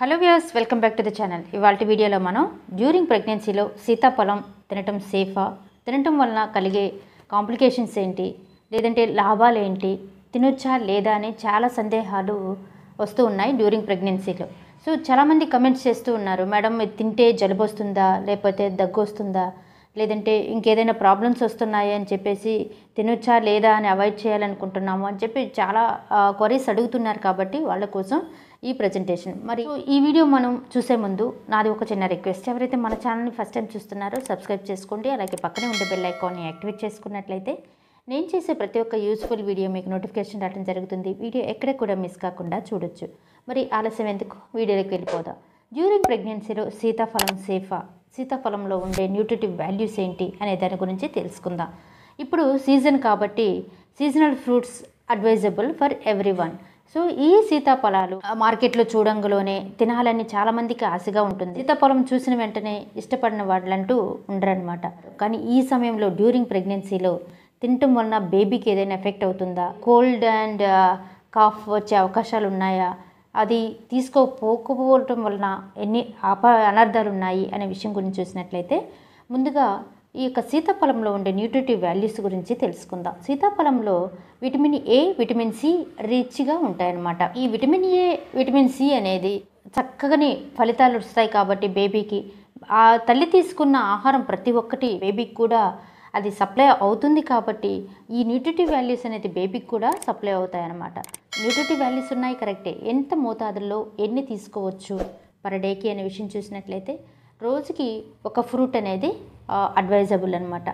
hello viewers welcome back to the channel ఇవాళ వీడియోలో మనం డ్యూరింగ్ ప్రెగ్నెన్సీలో సీతాఫలం తినటం సేఫా తినటం వలన కలిగే కాంప్లికేషన్స్ ఏంటి లేదంటే లాభాలు ఏంటి తినొచ్చా లేదా అని చాలా సందేహాలు వస్తూ ఉన్నాయి డ్యూరింగ్ ప్రెగ్నెన్సీలో సో చాలామంది కమెంట్స్ చేస్తూ ఉన్నారు మేడం ఇది తింటే జలుబు వస్తుందా లేకపోతే దగ్గు వస్తుందా లేదంటే ఇంకేదైనా ప్రాబ్లమ్స్ వస్తున్నాయి అని చెప్పేసి తినొచ్చా లేదా అని అవాయిడ్ చేయాలనుకుంటున్నాము అని చెప్పి చాలా క్వరీస్ అడుగుతున్నారు కాబట్టి వాళ్ళ కోసం ఈ ప్రజెంటేషన్ మరి ఈ వీడియో మనం చూసే ముందు నాది ఒక చిన్న రిక్వెస్ట్ ఎవరైతే మన ఛానల్ని ఫస్ట్ టైం చూస్తున్నారో సబ్స్క్రైబ్ చేసుకోండి అలాగే పక్కనే ఉండే బెల్ ఐకాన్ని యాక్టివేట్ చేసుకున్నట్లయితే నేను చేసే ప్రతి ఒక్క యూస్ఫుల్ వీడియో మీకు నోటిఫికేషన్ రావడం జరుగుతుంది వీడియో ఎక్కడ కూడా మిస్ కాకుండా చూడొచ్చు మరి ఆలస్యం ఎందుకు వీడియోలోకి వెళ్ళిపోదాం డ్యూరింగ్ ప్రెగ్నెన్సీలో సీతాఫలం సేఫా సీతాఫలంలో ఉండే న్యూట్రిటివ్ వాల్యూస్ ఏంటి అనే దాని గురించి తెలుసుకుందాం ఇప్పుడు సీజన్ కాబట్టి seasonal fruits advisable for everyone so ఈ సీతాఫలాలు ఆ మార్కెట్లో చూడంగలోనే తినాలని చాలామందికి ఆశగా ఉంటుంది సీతాఫలం చూసిన వెంటనే ఇష్టపడిన వాళ్ళంటూ ఉండరనమాట కానీ ఈ సమయంలో డ్యూరింగ్ ప్రెగ్నెన్సీలో తినటం వలన బేబీకి ఏదైనా ఎఫెక్ట్ అవుతుందా కోల్డ్ అండ్ కాఫ్ వచ్చే అవకాశాలు ఉన్నాయా అది తీసుకోపోకపోవటం వలన ఎన్ని అప అనర్థాలు ఉన్నాయి అనే విషయం గురించి చూసినట్లయితే ముందుగా ఈ యొక్క సీతాఫలంలో ఉండే న్యూట్రిటివ్ వాల్యూస్ గురించి తెలుసుకుందాం సీతాఫలంలో విటమిన్ ఏ విటమిన్ సి రిచ్గా ఉంటాయన్నమాట ఈ విటమిన్ ఏ విటమిన్ సి అనేది చక్కగాని ఫలితాలు వస్తాయి కాబట్టి బేబీకి ఆ తల్లి తీసుకున్న ఆహారం ప్రతి ఒక్కటి బేబీకి కూడా అది సప్లై అవుతుంది కాబట్టి ఈ న్యూట్రిటివ్ వాల్యూస్ అనేది బేబీకి కూడా సప్లై అవుతాయి అన్నమాట న్యూట్రిటివ్ వాల్యూస్ ఉన్నాయి కరెక్టే ఎంత మోతాదులో ఎన్ని తీసుకోవచ్చు పర్ డేకి అనే విషయం చూసినట్లయితే రోజుకి ఒక ఫ్రూట్ అనేది అడ్వైజబుల్ అనమాట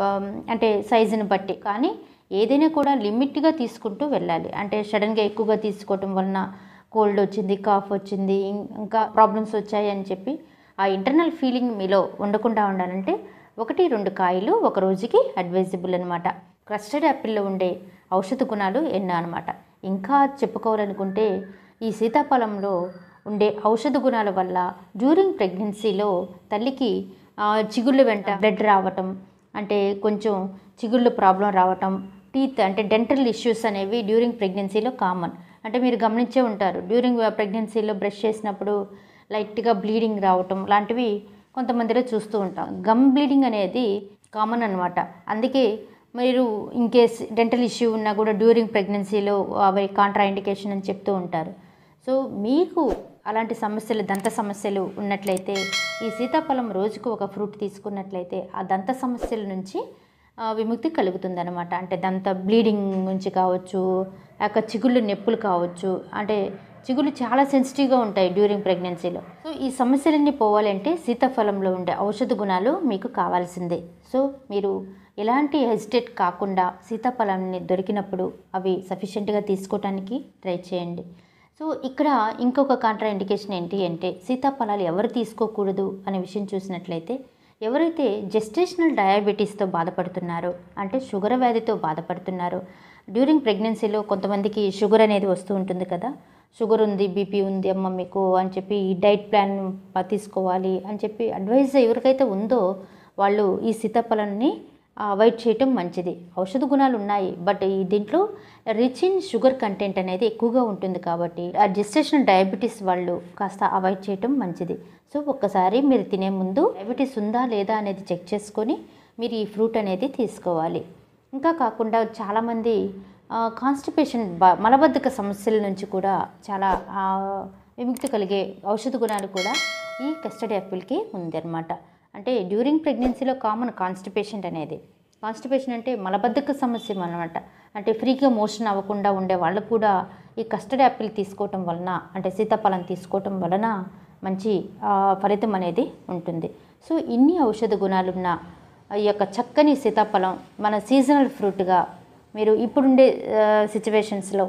అంటే సైజుని బట్టి కానీ ఏదైనా కూడా లిమిట్గా తీసుకుంటూ వెళ్ళాలి అంటే సడన్గా ఎక్కువగా తీసుకోవటం వలన కోల్డ్ వచ్చింది కాఫ్ వచ్చింది ఇం- ఇంకా ప్రాబ్లమ్స్ వచ్చాయి అని చెప్పి ఆ ఇంటర్నల్ ఫీలింగ్ మీలో ఉండకుండా ఉండాలంటే ఒకటి రెండు కాయలు ఒక రోజుకి అడ్వైజబుల్ అనమాట క్రస్టర్డ్ యాపిల్లో ఉండే ఔషధ గుణాలు ఎన్నో అనమాట ఇంకా చెప్పుకోవాలనుకుంటే ఈ సీతాఫలంలో ఉండే ఔషధ గుణాల వల్ల డ్యూరింగ్ ప్రెగ్నెన్సీలో తల్లికి ఆ, చిగుళ్ళ వెంట బ్లడ్ రావటం అంటే కొంచెం చిగుళ్ళు ప్రాబ్లం రావటం టీత్ అంటే డెంటల్ ఇష్యూస్ అనేవి డ్యూరింగ్ ప్రెగ్నెన్సీలో కామన్ అంటే మీరు గమనించే ఉంటారు డ్యూరింగ్ ప్రెగ్నెన్సీలో బ్రష్ చేసినప్పుడు లైట్గా బ్లీడింగ్ రావటం లాంటివి కొంతమందిలో చూస్తూ ఉంటాం గమ్ బ్లీడింగ్ అనేది కామన్ అనమాట అందుకే మీరు ఇన్ కేస్ డెంటల్ ఇష్యూ ఉన్నా కూడా డ్యూరింగ్ ప్రెగ్నెన్సీలో అవి కాంట్రా ఇండికేషన్ అని చెప్తూ ఉంటారు సో మీకు అలాంటి సమస్యలు దంత సమస్యలు ఉన్నట్లయితే ఈ సీతాఫలం రోజుకు ఒక ఫ్రూట్ తీసుకున్నట్లయితే ఆ దంత సమస్యల నుంచి ఆ, విముక్తి కలుగుతుంది అనమాట అంటే దంత బ్లీడింగ్ నుంచి కావచ్చు ఆ యొక్క చిగుళ్ళు నొప్పులు కావచ్చు అంటే చిగుళ్ళు చాలా సెన్సిటివ్గా ఉంటాయి డ్యూరింగ్ ప్రెగ్నెన్సీలో సో ఈ సమస్యలన్నీ పోవాలంటే సీతాఫలంలో ఉండే ఔషధ గుణాలు మీకు కావాల్సిందే సో మీరు ఎలాంటి హెజిటేట్ కాకుండా సీతాఫలాన్ని దొరికినప్పుడు అవి సఫిషియెంట్గా తీసుకోవడానికి ట్రై చేయండి సో ఇక్కడ ఇంకొక కాంట్రా ఇండికేషన్ ఏంటి అంటే సీతాఫలాలు ఎవరు తీసుకోకూడదు అనే విషయం చూసినట్లయితే ఎవరైతే జెస్టేషనల్ డయాబెటీస్తో బాధపడుతున్నారో అంటే షుగర్ వ్యాధితో బాధపడుతున్నారో డ్యూరింగ్ ప్రెగ్నెన్సీలో కొంతమందికి షుగర్ అనేది వస్తూ ఉంటుంది కదా షుగర్ ఉంది బీపీ ఉంది అమ్మ మీకు అని చెప్పి ఈ డైట్ ప్లాన్ ప- తీసుకోవాలి అని చెప్పి అడ్వైజ్ ఎవరికైతే ఉందో వాళ్ళు ఈ సీతాఫలాన్ని అవాయిడ్ చేయటం మంచిది ఔషధ గుణాలు ఉన్నాయి బట్ ఈ దీంట్లో రిచ్ ఇన్ షుగర్ కంటెంట్ అనేది ఎక్కువగా ఉంటుంది కాబట్టి ఆ జెస్టేషన్ డయాబెటీస్ వాళ్ళు కాస్త అవాయిడ్ చేయటం మంచిది సో ఒక్కసారి మీరు తినే ముందు డయాబెటీస్ ఉందా లేదా అనేది చెక్ చేసుకొని మీరు ఈ ఫ్రూట్ అనేది తీసుకోవాలి ఇంకా కాకుండా చాలామంది కాన్స్టిపేషన్ బ మలబద్ధక సమస్యల నుంచి కూడా చాలా ఆ, విముక్తి కలిగే ఔషధ గుణాలు కూడా ఈ కస్టర్డ్ యాపిల్కి ఉందన్నమాట అంటే డ్యూరింగ్ ప్రెగ్నెన్సీలో కామన్ కాన్స్టిపేషన్ అనేది కాన్స్టిపేషన్ అంటే మలబద్ధక సమస్య అనమాట అంటే ఫ్రీగా మోషన్ అవ్వకుండా ఉండే వాళ్ళు కూడా ఈ కస్టర్డ్ యాపిల్ తీసుకోవటం వలన అంటే సీతాఫలం తీసుకోవటం వలన మంచి ఆ, ఫలితం అనేది ఉంటుంది సో ఇన్ని ఔషధ గుణాలున్న ఈ యొక్క చక్కని సీతాఫలం మన సీజనల్ ఫ్రూట్గా మీరు ఇప్పుడుండే సిచ్యువేషన్స్లో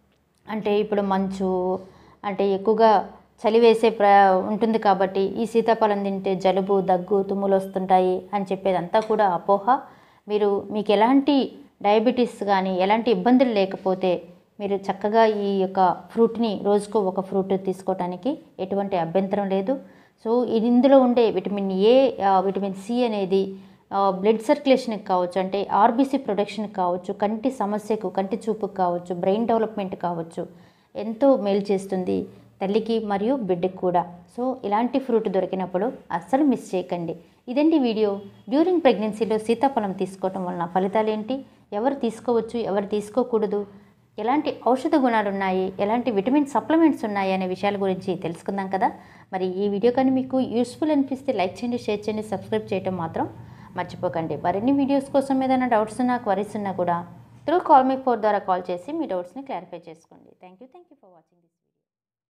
అంటే ఇప్పుడు మంచు అంటే ఎక్కువగా చలి వేసే ప్ర ఉంటుంది కాబట్టి ఈ సీతాఫలం తింటే జలుబు దగ్గు తుమ్ములు వస్తుంటాయి అని చెప్పేదంతా కూడా అపోహ మీరు మీకు ఎలాంటి డయాబెటీస్ కానీ ఎలాంటి ఇబ్బందులు లేకపోతే మీరు చక్కగా ఈ యొక్క ఫ్రూట్ని రోజుకు ఒక ఫ్రూట్ తీసుకోవడానికి ఎటువంటి అభ్యంతరం లేదు సో ఇది ఇందులో ఉండే విటమిన్ ఏ ఆ, విటమిన్ సి అనేది ఆ, బ్లడ్ సర్క్యులేషన్కి కావచ్చు అంటే ఆర్బీసీ ప్రొడక్షన్కి కావచ్చు కంటి సమస్యకు కంటి చూపుకు కావచ్చు బ్రెయిన్ డెవలప్మెంట్ కావచ్చు ఎంతో మేలు చేస్తుంది తల్లికి మరియు బిడ్డకి కూడా సో ఇలాంటి ఫ్రూట్ దొరికినప్పుడు అస్సలు మిస్ చేయకండి ఇదండి వీడియో డ్యూరింగ్ ప్రెగ్నెన్సీలో సీతాఫలం తీసుకోవటం వలన ఫలితాలు ఏంటి ఎవరు తీసుకోవచ్చు ఎవరు తీసుకోకూడదు ఎలాంటి ఔషధ గుణాలు ఉన్నాయి ఎలాంటి విటమిన్ సప్లిమెంట్స్ ఉన్నాయి అనే విషయాల గురించి తెలుసుకుందాం కదా మరి ఈ వీడియో కానీ మీకు యూస్ఫుల్ అనిపిస్తే లైక్ చేయండి షేర్ చేయండి సబ్స్క్రైబ్ చేయడం మాత్రం మర్చిపోకండి మరిన్ని వీడియోస్ కోసం ఏదైనా డౌట్స్ ఉన్నా క్వరీస్ ఉన్నా కూడా త్రూ కాల్ మీ ఫోర్ ద్వారా కాల్ చేసి మీ డౌట్స్ని క్లారిఫై చేసుకోండి thank you thank you for watching this